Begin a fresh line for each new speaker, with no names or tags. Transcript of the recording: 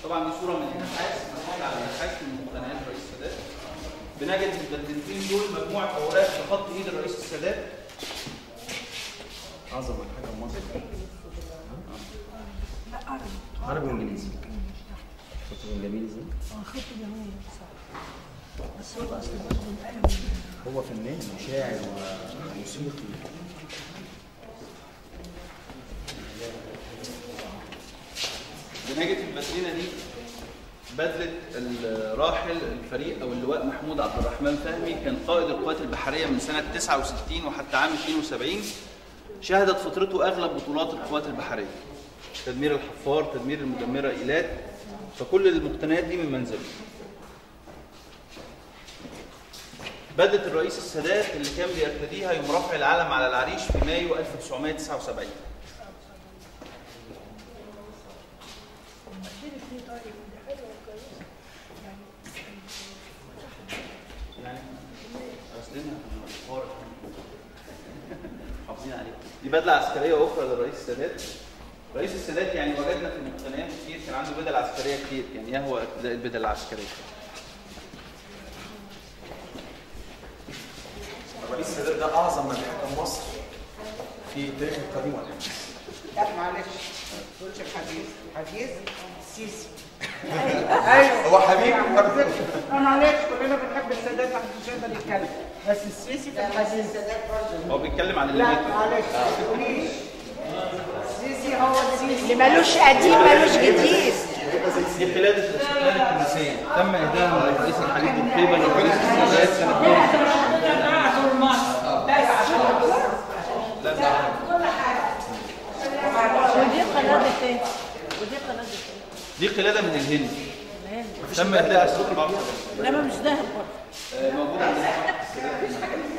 طبعا دي صوره من النحاس مسؤول على النحاس من مقتنيات رئيس السادات بنجد في البندنتين دول مجموعه اوراق بخط ايد الرئيس السادات
اعظم حاجه في مصر عربي وانجليزي شفت كان جميل ازاي؟
اه خط جميل صح بس هو اصلا برضه القلم
هو فنان وشاعر وموسيقي
بنجد في الباترينا دي بدلة الراحل الفريق او اللواء محمود عبد الرحمن فهمي كان قائد القوات البحرية من سنة 69 وحتى عام 72 شهدت فترته اغلب بطولات القوات البحرية تدمير الحفار تدمير المدمرة ايلات فكل المقتنيات دي من منزله بدلة الرئيس السادات اللي كان بيرتديها يوم رفع العلم على العريش في مايو 1979 يعني غسلينها فارغ. حافظين عليها دي بدله عسكريه اخرى للرئيس السادات رئيس السادات يعني وجدنا في المقتنيات كتير كان عنده بدل عسكريه كتير يعني يهوى ارتداء البدل العسكريه
الرئيس السادات ده اعظم من حكم مصر في تاريخ القديم والحديث
لا معلش ما تقولش الحديث الحديث السيسي ايوه
هو حبيبي
لا معلش كلنا بنحب السادات ما حدش يقدر يتكلم بس السيسي في الحديث
هو بيتكلم عن اللي
لا
مات
معلش ما تقوليش السيسي هو السيسي
اللي ملوش قديم ملوش جديد
دي قلادة الاستقلال الكنسية تم إهداها من الرئيس الحديث من قبل الرئيس السادات سنة
ودي قناة ايه؟ ودي قناة ايه؟
دي قلادة من الهند تم إهداء السوق العربي
انما مش ذهب برضه
موجودة عندنا